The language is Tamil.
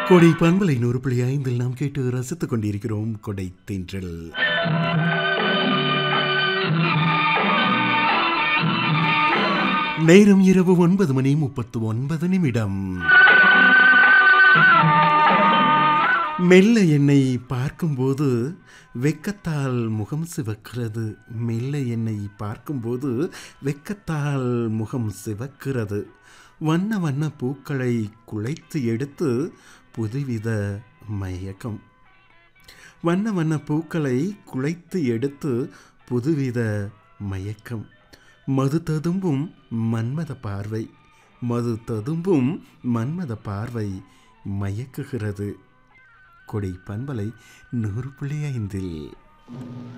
கொடை பண்பலை நூறு புள்ளி ஐந்தில் நாம் கேட்டு ரசித்துக் கொண்டிருக்கிறோம் கொடை தென்றல் நேரம் இரவு ஒன்பது மணி முப்பத்து ஒன்பது நிமிடம் மெல்ல என்னை பார்க்கும்போது வெக்கத்தால் முகம் சிவக்கிறது மெல்ல என்னை பார்க்கும்போது வெக்கத்தால் முகம் சிவக்கிறது வண்ண வண்ண பூக்களை குலைத்து எடுத்து புதுவித மயக்கம் வண்ண வண்ண பூக்களை குலைத்து எடுத்து புதுவித மயக்கம் மது ததும்பும் மன்மத பார்வை மது ததும்பும் மன்மத பார்வை மயக்குகிறது கொடை பண்பலை நூறு புள்ளி ஐந்தில்